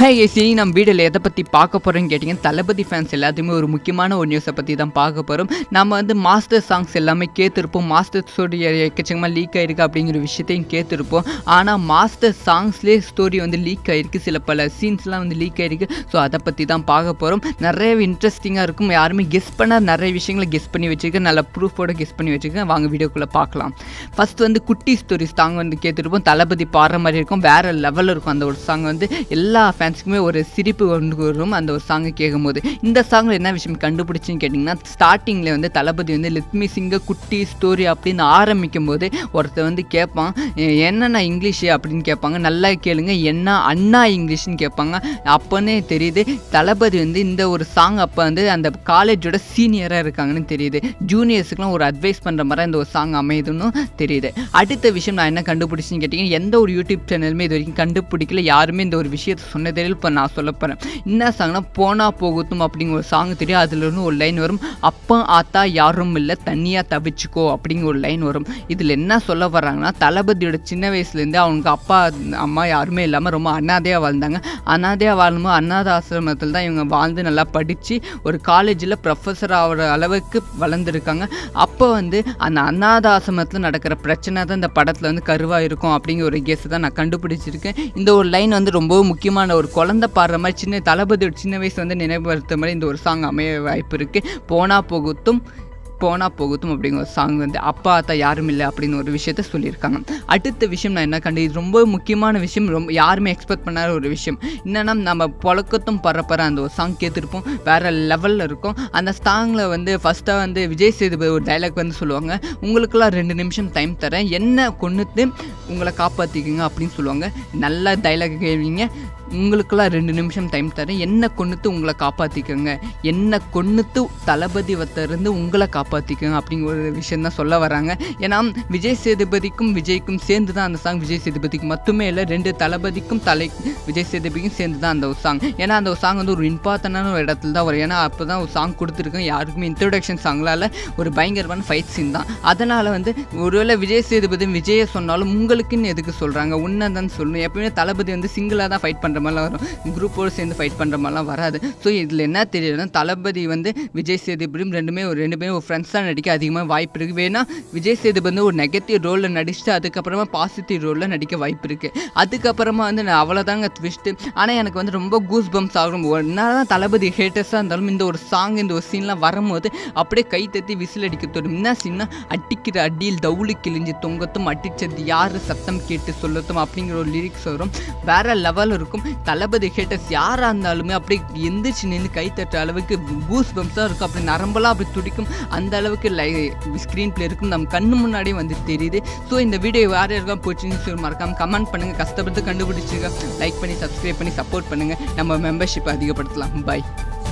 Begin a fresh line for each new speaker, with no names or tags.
high சரி நம்ம வீடியோவில் எதை பற்றி பார்க்க போகிறோன்னு கேட்டிங்கன்னா தளபதி ஃபேன்ஸ் எல்லாத்தையுமே ஒரு முக்கியமான ஒரு நியூஸை பற்றி தான் பார்க்க போகிறோம் நம்ம வந்து மாஸ்டர் சாங்ஸ் எல்லாமே கேத்திருப்போம் மாஸ்டர் ஸ்டோரி எக்கச்சக்கமாக லீக் ஆயிருக்கு அப்படிங்கிற விஷயத்தையும் கேத்திருப்போம் ஆனால் மாஸ்டர் சாங்ஸ்லேயே ஸ்டோரி வந்து லீக் ஆயிருக்கு சில பல சீன்ஸ்லாம் வந்து லீக் ஆயிருக்கு ஸோ அதை பற்றி தான் பார்க்க போகிறோம் நிறைய இன்ட்ரெஸ்டிங்காக இருக்கும் யாருமே கெஸ் பண்ண நிறைய விஷயங்களை கெஸ் பண்ணி வச்சுருக்கேன் நல்ல ப்ரூஃபோட கெஸ் பண்ணி வச்சுருக்கேன் வாங்க வீடியோக்குள்ளே பார்க்கலாம் ஃபர்ஸ்ட் வந்து குட்டி ஸ்டோரி சாங் வந்து கேட்டுருப்போம் தளபதி பாடுற மாதிரி இருக்கும் வேறு லெவலில் இருக்கும் அந்த ஒரு சாங் வந்து எல்லா ஃபேன்ஸுக்குமே ஒரு சிரிப்பு கொண்டு வரும் அந்த ஒரு சாங்கை கேட்கும்போது இந்த சாங்கில் என்ன விஷயம் கண்டுபிடிச்சின்னு கேட்டிங்கன்னா ஸ்டார்டிங்கில் வந்து தளபதி வந்து லிட்மி சிங்க குட்டி ஸ்டோரி அப்படின்னு ஆரம்பிக்கும் போது ஒருத்தர் வந்து கேட்பான் "எ- என்னண்ணா இங்கிலீஷு அப்படின்னு கேட்பாங்க நல்லா கேளுங்க என்ன அண்ணா இங்கிலீஷ்னு கேட்பாங்க அப்போனே தெரியுது தளபதி வந்து இந்த ஒரு சாங் அப்போ வந்து அந்த காலேஜோட சீனியராக இருக்காங்கன்னு தெரியுது ஜூனியர்ஸுக்குலாம் ஒரு அட்வைஸ் பண்ணுற மாதிரி இந்த ஒரு சாங் அமையுதுன்னு தெரியுது அடுத்த விஷயம் நான் என்ன கண்டுபிடிச்சின்னு கேட்டிங்கன்னா எந்த ஒரு யூடியூப் சேனலுமே இது வரைக்கும் கண்டுபிடிக்கல யாருமே இந்த ஒரு விஷயத்தை சொன்னதே இப்போ நான் சொல்ல போகிறேன் என்ன சாங்னா போனா போகட்டும் அப்படிங்கிற ஒரு சாங் தெரியும் அதுல இருந்து ஒரு லைன் வரும் அப்பா ஆத்தா யாரும் இல்லை தனியாக தவிச்சுக்கோ அப்படிங்கிற ஒரு லைன் வரும் இதில் என்ன சொல்ல வர்றாங்கன்னா தளபதியோட சின்ன வயசுலேருந்து அவங்க அப்பா அம்மா யாருமே இல்லாமல் ரொம்ப அனாதையாக வாழ்ந்தாங்க அனாதையாக வாழும்போது அனாத ஆசிரமத்தில் தான் இவங்க வாழ்ந்து நல்லா படித்து ஒரு காலேஜில் ப்ரொஃபஸர் ஆகிற அளவுக்கு வளர்ந்துருக்காங்க அப்போ வந்து அந்த அநாத ஆசிரமத்தில் நடக்கிற பிரச்சனை தான் இந்த படத்தில் வந்து கருவாக இருக்கும் அப்படிங்கிற ஒரு கேஸை தான் நான் கண்டுபிடிச்சிருக்கேன் இந்த ஒரு லைன் வந்து ரொம்பவும் முக்கியமான ஒரு குழந்தை பாடுற மாதிரி சின்ன தளபதியோட சின்ன வயசு வந்து நினைவுபடுத்த மாதிரி இந்த ஒரு சாங் அமைய வாய்ப்பு இருக்குது போனா போகட்டும் போனா போகட்டும் அப்படிங்கிற ஒரு சாங் வந்து அப்பா அத்தா யாரும் இல்லை அப்படின்னு ஒரு விஷயத்த சொல்லியிருக்காங்க அடுத்த விஷயம் நான் என்ன கண்டு இது ரொம்ப முக்கியமான விஷயம் ரொம்ப யாருமே எக்ஸ்பெக்ட் பண்ணாத ஒரு விஷயம் என்னன்னா நம்ம புழக்கத்தும் பரப்பற அந்த ஒரு சாங் கேட்டிருப்போம் வேற லெவலில் இருக்கும் அந்த சாங்கில் வந்து ஃபஸ்ட்டாக வந்து விஜய் சேதுபதி ஒரு டைலாக் வந்து சொல்லுவாங்க உங்களுக்கெல்லாம் ரெண்டு நிமிஷம் டைம் தரேன் என்ன கொண்டுட்டு உங்களை காப்பாற்றிக்குங்க அப்படின்னு சொல்லுவாங்க நல்ல டைலாக் கேள்விங்க உங்களுக்கெல்லாம் ரெண்டு நிமிஷம் டைம் தரேன் என்ன கொண்டுட்டு உங்களை காப்பாற்றிக்கோங்க என்ன கொண்டுட்டு தளபதி வத்திருந்து உங்களை காப்பாற்றிக்கோங்க அப்படிங்கிற ஒரு விஷயம் தான் சொல்ல வராங்க ஏன்னா விஜய் சேதுபதிக்கும் விஜய்க்கும் சேர்ந்து தான் அந்த சாங் விஜய் சேதுபதிக்கு மட்டுமே இல்லை ரெண்டு தளபதிக்கும் தலை விஜய் சேதுபதிக்கும் சேர்ந்து தான் அந்த ஒரு சாங் ஏன்னா அந்த ஒரு சாங் வந்து ஒரு இம்பார்ட்டண்டான ஒரு இடத்துல தான் வரும் ஏன்னா அப்போ தான் ஒரு சாங் கொடுத்துருக்கோம் யாருக்குமே இன்ட்ரொடக்ஷன் சாங்லால் ஒரு பயங்கரமான ஃபைட் சீன் தான் அதனால் வந்து ஒருவேளை விஜய் சேதுபதி விஜயை சொன்னாலும் உங்களுக்குன்னு எதுக்கு சொல்கிறாங்க உன்னதான் சொல்லணும் எப்பயுமே தளபதி வந்து சிங்கிளாக தான் ஃபைட் பண்ணுற மாதிரிலாம் வரும் குரூப்போடு சேர்ந்து ஃபைட் பண்ணுற மாதிரிலாம் வராது ஸோ இதில் என்ன தெரியுதுன்னா தளபதி வந்து விஜய் சேதுபதியும் ரெண்டுமே ஒரு ரெண்டு பேரும் ஒரு ஃப்ரெண்ட்ஸாக நடிக்க அதிகமாக வாய்ப்பு இருக்குது வேணா விஜய் சேதுபதி வந்து ஒரு நெகட்டிவ் ரோலில் நடிச்சுட்டு அதுக்கப்புறமா பாசிட்டிவ் ரோலில் நடிக்க வாய்ப்பு இருக்குது அதுக்கப்புறமா வந்து நான் அவ்வளோதாங்க ட்விஸ்ட்டு ஆனால் எனக்கு வந்து ரொம்ப கூஸ் பம்ப்ஸ் ஆகும் என்னதான் தளபதி ஹேட்டர்ஸாக இருந்தாலும் இந்த ஒரு சாங் இந்த ஒரு சீன்லாம் வரும்போது அப்படியே கை தட்டி விசில் அடிக்க தோணும் என்ன சீன்னா அடிக்கிற அடியில் தவுளி கிழிஞ்சு தொங்கத்தும் அடிச்சது யார் சத்தம் கேட்டு சொல்லத்தும் அப்படிங்கிற ஒரு லிரிக்ஸ் வரும் வேற லெவல் இருக்கும் தளபதி ஹேட்டர்ஸ் யாராக இருந்தாலுமே அப்படியே எந்திரிச்சு நின்று கை தட்டுற அளவுக்கு பூஸ் பம்ப்ஸாக இருக்கும் அப்படி நரம்பெல்லாம் அப்படி துடிக்கும் அந்த அளவுக்கு லை ஸ்க்ரீன் பிளே இருக்கும் நம்ம கண்ணு முன்னாடியே வந்து தெரியுது ஸோ இந்த வீடியோ யார் யாருக்கா போச்சுன்னு சொல்லி மறக்காம கமெண்ட் பண்ணுங்கள் கஷ்டப்பட்டு கண்டுபிடிச்சிருக்க லைக் பண்ணி சப்ஸ்கிரைப் பண்ணி சப்போர்ட் பண்ணுங்கள் நம்ம மெம்பர்ஷிப் அதிகப்படுத்தலாம் பை